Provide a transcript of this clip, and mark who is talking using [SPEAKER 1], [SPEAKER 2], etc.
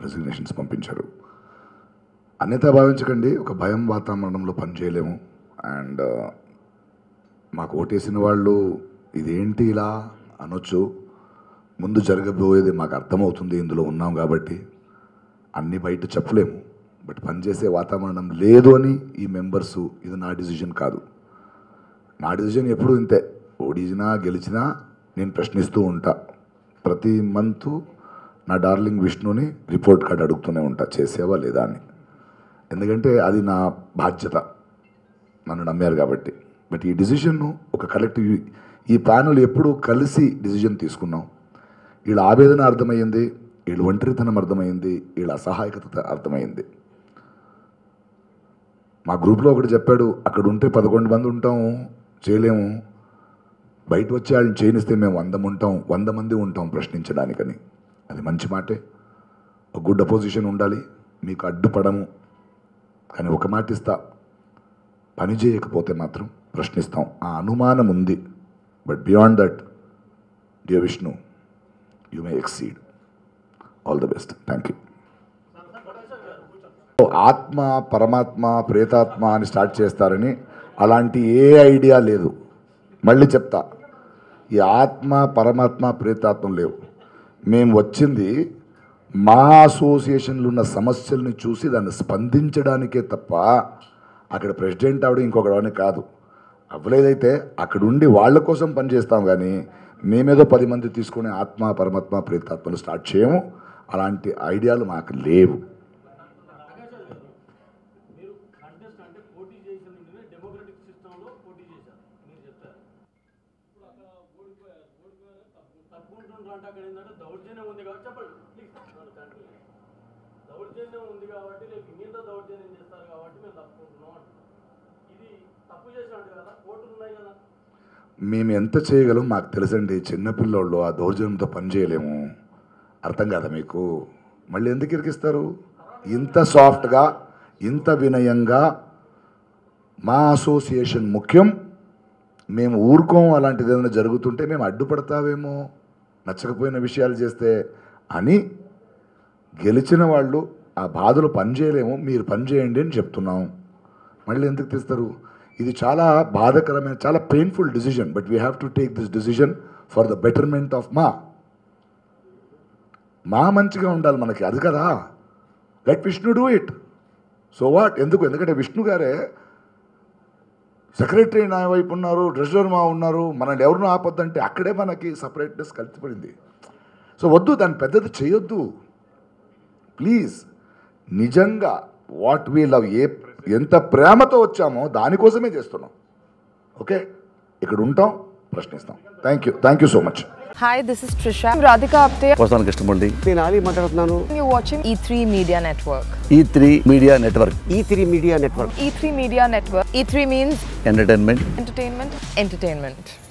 [SPEAKER 1] Resignations పంపించారు అన్యతా భావించకండి ఒక భయం వాతావరణంలో పనిచేయలేము అండ్ మాకు ఓటేసిన వాళ్ళు ఇదేంటి ఇలా అనొచ్చు ముందు జరగబోయేది మాకు అర్థమవుతుంది ఇందులో ఉన్నాం కాబట్టి అన్ని బయట చెప్పలేము బట్ పనిచేసే వాతావరణం లేదు అని ఈ మెంబర్స్ ఇది నా డిసిజన్ కాదు నా డిసిజన్ ఎప్పుడు ఇంతే ఓడిచినా గెలిచినా నేను ప్రశ్నిస్తూ ఉంటా ప్రతి మంత్ నా డార్లింగ్ విష్ణుని రిపోర్ట్ కార్డ్ అడుగుతూనే ఉంటా చేసేవా లేదా అని ఎందుకంటే అది నా బాధ్యత నన్ను నమ్మారు కాబట్టి బట్ ఈ డిసిషన్ను ఒక కలెక్టివ్ ఈ ప్యానల్ ఎప్పుడు కలిసి డిసిజన్ తీసుకున్నాం వీళ్ళ ఆవేదన అర్థమైంది వీళ్ళ ఒంటరితనం అర్థమైంది వీళ్ళ అసహాయకత అర్థమైంది మా గ్రూప్లో ఒకటి చెప్పాడు అక్కడ ఉంటే పదకొండు మంది ఉంటాం చేయలేము బయట వచ్చి వాళ్ళని చేయనిస్తే మేము వంద ఉంటాం వంద మంది ఉంటాం ప్రశ్నించడానికని అది మంచి మాటే ఒక గుడ్ అపోజిషన్ ఉండాలి మీకు అడ్డుపడము కానీ ఒక మాట ఇస్తా పని చేయకపోతే మాత్రం ప్రశ్నిస్తాం ఆ అనుమానం ఉంది but beyond that dear Vishnu you may exceed all the best thank you ఆత్మ పరమాత్మ ప్రేతాత్మ అని స్టార్ట్ చేస్తారని అలాంటి ఏ ఐడియా లేదు మళ్ళీ చెప్తా ఈ ఆత్మ పరమాత్మ ప్రేతాత్మ లేవు మేము వచ్చింది మా అసోసియేషన్లో ఉన్న సమస్యల్ని చూసి దాన్ని స్పందించడానికే తప్ప అక్కడ ప్రెసిడెంట్ అవడం ఇంకొకడవని కాదు అవ్వలేదైతే అక్కడ ఉండి వాళ్ళ కోసం పనిచేస్తాం కానీ మేమేదో పది మంది తీసుకుని ఆత్మ పరమాత్మ ప్రేతాత్మలు స్టార్ట్ చేయము అలాంటి ఐడియాలు మాకు లేవు
[SPEAKER 2] మీరు కంటెస్ట్ అంటే పోటీ చేసిన నుండి డెమోక్రటిక్ సిస్టంలో పోటీ చేశారు మీరు చెప్పారు ఇప్పుడు అక్కడ ఓడిపోయారు ఓడిపోయారు తప్పు తప్పుకుంటుండ్రు అంటే అక్కడ ఏంటంటే దౌర్జన్యం ఉంది కాబట్టి చెప్పండి ప్లీజ్ దౌర్జన్యం ఉంది కాబట్టి రేపు మీద దౌర్జన్యం చేస్తారు కాబట్టి మేము తప్పుకుంటున్నాం అంటున్నాం ఇది తప్పు చేసినట్టు కదా కోర్టులు ఉన్నాయి కదా
[SPEAKER 1] మేము ఎంత చేయగలం మాకు తెలుసండి చిన్నపిల్లోళ్ళు ఆ దౌర్జన్యంతో పని చేయలేము అర్థం కాదా మీకు మళ్ళీ ఎందుకు ఇరికిస్తారు ఇంత సాఫ్ట్గా ఇంత వినయంగా మా అసోసియేషన్ ముఖ్యం మేము ఊరుకోం అలాంటిది ఏదైనా జరుగుతుంటే మేము అడ్డుపడతావేమో నచ్చకపోయిన విషయాలు చేస్తే అని గెలిచిన వాళ్ళు ఆ బాధలు పని చేయలేము మీరు పని చేయండి అని చెప్తున్నాం మళ్ళీ ఎందుకు తీస్తారు ఇది చాలా బాధకరమైన చాలా painful decision but we have to take this decision for the betterment of మా మా మంచిగా ఉండాలి మనకి అది కదా let Vishnu do it so what ఎందుకు ఎందుకంటే విష్ణు గారే సెక్రటరీ నా వైపు ఉన్నారు ట్రెజరర్ మా ఉన్నారు మనల్ని ఎవరినో ఆపొద్దంటే అక్కడే మనకి సపరేట్నెస్ కలిసిపడింది సో వద్దు దాన్ని పెద్దది చేయొద్దు ప్లీజ్ నిజంగా వాట్ వీ లవ్ ఏ ఎంత ప్రేమతో వచ్చామో దానికోసమే చేస్తున్నాం ఓకే ఇక్కడ ఉంటాం ప్రశ్నిస్తాం thank you thank you so much
[SPEAKER 3] Hi, this is Trisha. I'm Radhika Apte.
[SPEAKER 4] వస్తాను కృష్ణమూర్తి
[SPEAKER 5] నేను ఆలీ మాట్లాడుతున్నాను
[SPEAKER 3] You're watching E3 Media Network.
[SPEAKER 4] E three media network
[SPEAKER 5] E three media network
[SPEAKER 3] E3 Media Network. E3 means
[SPEAKER 4] entertainment
[SPEAKER 3] entertainment, entertainment.